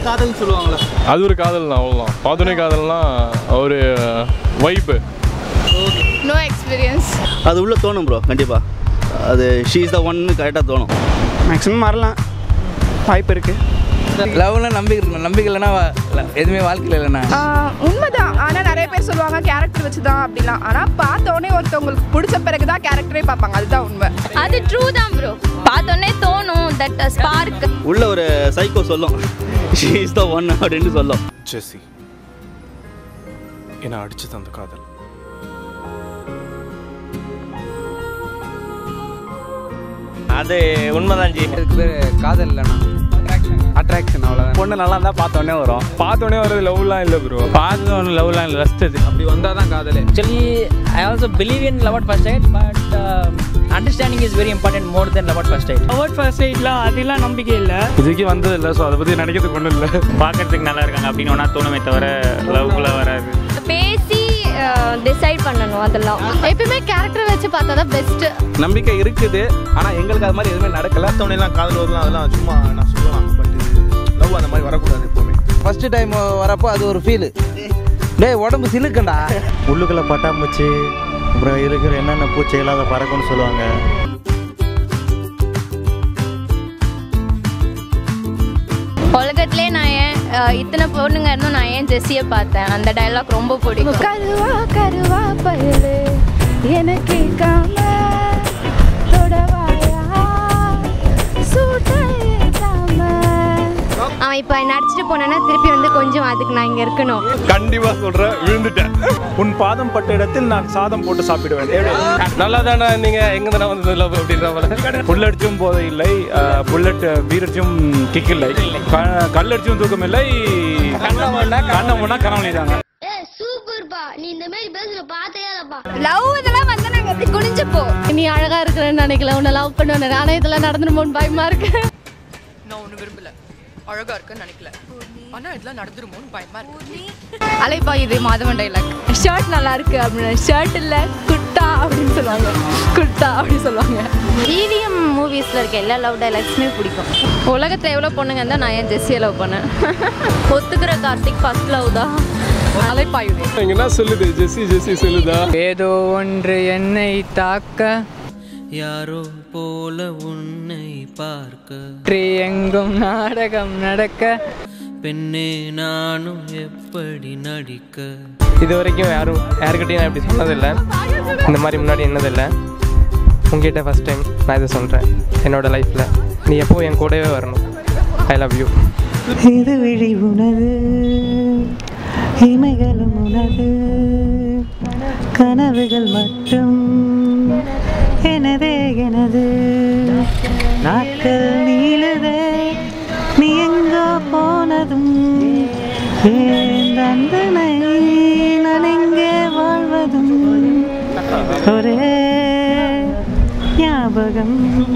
காதல்னு சொல்லுவாங்களா அது ஒரு காதல் தான் அவ்வளோதான் பார்த்தோன்னே காதல்னா ஒரு வைப்பு நோ எக்ஸ்பீரியன்ஸ் அது உள்ள தோணும் ப்ரோ கண்டிப்பாக அது ஷீ இஸ் த ஒன்னு கரெக்டாக தோணும் மேக்ஸிமம் வரலாம் வாய்ப்பு இருக்குது லவ்ல நம்பிக்கை இருக்கணும் நம்பிக்கை இல்லைன்னா வா- இல்ல, எதுவுமே வாழ்க்கையில் இல்லைண்ணா உண்மைதான் ஆனால் நிறைய பேர் சொல்லுவாங்க கேரக்டர் வச்சு தான் அப்படிலாம் ஆனால் பார்த்த உடனே ஒருத்தவங்களுக்கு பிடிச்ச பிறகு தான் கேரக்டரே பார்ப்பாங்க அதுதான் உண்மை அது ட்ரூ தான் ப்ரோ பார்த்தோன்னே தோணும் தட் ஸ்பார்க் உள்ள ஒரு சைக்கோ சொல்லும் ஷீ இஸ் த ஒன் அப்படின்னு சொல்லும் ஜெஸ்ஸி என்னை அடிச்சு தந்த காதல் அது உண்மைதான் ஜி அதுக்கு பேர் காதல் இல்லைண்ணா அட்ராக்ஷன் அவ்வளோதான் பொண்ணு நல்லா இருந்தால் பார்த்தோன்னே வரும் பார்த்தோன்னே வரது லவ்லாம் இல்லை ப்ரோ பார்த்து லவ்லாம் இல்லை ரஸ்ட் அது அப்படி வந்தால் தான் காதல் actually I also believe in love at first sight but understanding is very important more than love at first sight award first எய்ட்லாம் அதெல்லாம் நம்பிக்கை இல்லை இதுக்கு வந்தது இல்லை ஸோ அதை பற்றி நினைக்கிறதுக்கு ஒன்றும் இல்லை பார்க்கறதுக்கு நல்லா இருக்காங்க அப்படின்னு ஒன்றா தோணுமே தவிர லவ்க்குள்ளே வராது பேசி டிசைட் பண்ணணும் அதெல்லாம் எப்பயுமே கேரக்டர் வச்சு பார்த்தா தான் பெஸ்ட்டு நம்பிக்கை இருக்குது ஆனால் எங்களுக்கு அது மாதிரி எதுவுமே நடக்கல எல்லாம் காதல் வரலாம் அதெல்லாம் சும்மா நான் சொல்லலாம் பட் லவ் அந்த மாதிரி வரக்கூடாது எப்போவுமே ஃபர்ஸ்ட் டைம் வரப்போ அது ஒரு ஃபீல் டேய் உடம்பு சிலுக்கண்டா உள்ளுக்குள்ள பட்டாம்பூச்சி அப்புறம் இருக்கிற என்னென்ன பூச்சி இல்லாத பறக்கும்னு சொல்லுவாங்க உலகத்திலே நான் ஏன் அஹ், இத்தனை பொண்ணுங்க இருந்தும் நான் ஏன் ஜெஸ்ஸியை பார்த்தேன் அந்த டயலாக் ரொம்ப பிடிக்கும் கருவா கருவா பயலு எனக்கு கேட்காம தொடவாயா சூட்டாம அவன் இப்போ என்ன அடிச்சுட்டு போனேன்னா திருப்பி வந்து கொஞ்சம் அதுக்கு நான் இங்கே இருக்கணும் கண்டிப்பாக சொல்கிறேன் விழுந்துட்டேன் உன் பாதம் பட்ட இடத்தில் நான் சாதம் போட்டு சாப்பிடுவேன் நல்லா தானே நீங்கள் எங்கே தானே வந்து லவ் அப்படின்ற போல புல்லடிச்சும் போதை இல்லை புல்லட் வீரடிச்சும் கிக் இல்லை க- கல்லடிச்சும் தூக்கம் இல்லை கண்ணமுன்னா கனவழிதாங்க ஏய் சூப்பர்ப்பா நீ இந்த மாதிரி பேசுற பார்த்தே இல்லப்பா லவ் இதெல்லாம் வந்து நாங்கள் எப்படி குனிஞ்சு போ நீ அழகா இருக்கிறேன்னு நினைக்கல உன்னை லவ் பண்ணுவேன் ஆனா இதெல்லாம் நடந்துருமோன்னு பயமா இருக்கு நான் ஒன்றும் விரும்பல அழகா இருக்குன்னு நினைக்கல ஆனா இதெல்லாம் நடந்துருமோன்னு பயமா இருக்கு அலைப்பா இது மாதவன் டைலாக் ஷர்ட் நல்லா இருக்கு அப்படின்னு ஷர்ட் இல்ல குட்டா அப்படின்னு சொல்லுவாங்க குட்டா அப்படின்னு சொல்லுவாங்க இவிஎம் மூவிஸில் இருக்க எல்லா லவ் டைலாக்ஸுமே பிடிக்கும் உலகத்தில் எவ்வளோ பொண்ணுங்க இருந்தால் நான் ஏன் ஜெஸ்ஸியை லவ் பண்ணேன் ஒத்துக்கிற கார்த்திக் ஃபர்ஸ்ட் லவ் தான் அலைப்பாயுதே இங்கே என்ன சொல்லுது ஜெஸ்ஸி ஜெஸ்ஸி சொல்லுதா ஏதோ ஒன்று என்னை தாக்க யாரோ போல உன்னை பார்க்க சுற்றி எங்கும் நாடகம் நடக்க பெண்ணே நானும் எப்படி நடிக்க இது வரைக்கும் யாரும் யாருக்கிட்டையும் நான் இப்படி சொன்னதில்லை இந்த மாதிரி முன்னாடி என்னதில்லை உங்ககிட்ட ஃபஸ்ட் டைம் நான் இதை சொல்கிறேன் என்னோட லைஃப்பில் நீ எப்போ என் கூடவே வரணும் ஐ லவ் யூ இது விழி உனது இமைகளும் உனது கனவுகள் மட்டும் எனதே எனது நாட்கள் நீளுதே நீ எங்கோ போனதும் ஏன் தந்தனை நான் எங்கே வாழ்வதும் ஒரே ஞாபகம்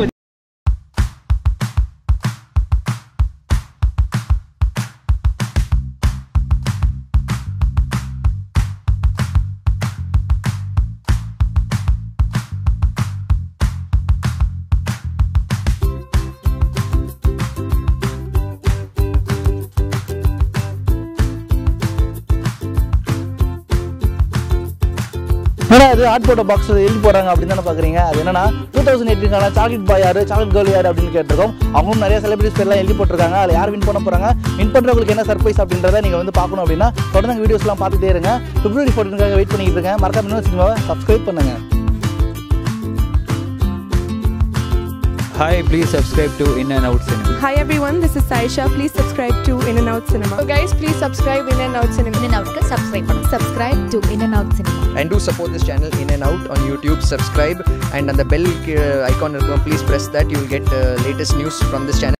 ஏன்னா அது ஆட் போட்ட பாக்ஸ் எழுதி போறாங்க அப்படின்னு தானே பாக்குறீங்க அது என்னன்னா டூ தௌசண்ட் எயிட்டீன்கான சாக்லேட் பாய் யாரு சாக்லேட் கேர்ள் யாரு அப்படின்னு கேட்டிருக்கோம் அவங்களும் நிறைய செலிபிரிட்டிஸ் பேர்லாம் எழுதி போட்டிருக்காங்க அதில் யார் வின் பண்ண போறாங்க வின் பண்றவங்களுக்கு என்ன சர்ப்ரைஸ் அப்படின்றத நீங்க வந்து பார்க்கணும் அப்படின்னா தொடர்ந்து வீடியோஸ்லாம் பார்த்துட்டே இருங்க பிப்ரவரி ஃபோர்டீனுக்காக வெயிட் பண்ணிட்டு இருக்கேன் மறக்காம இன்னும் சினிமாவை சப்ஸ்கிரைப் பண்ணுங்க hi please subscribe to in and out cinema Hi everyone, this is Saisha. Please subscribe to In and Out Cinema. So guys, please subscribe In and Out Cinema. In and Out subscribe Subscribe to In and Out Cinema. and do support this channel in and out on YouTube. Subscribe and on the bell uh, icon, uh, please press that. You will get uh, latest news from this channel.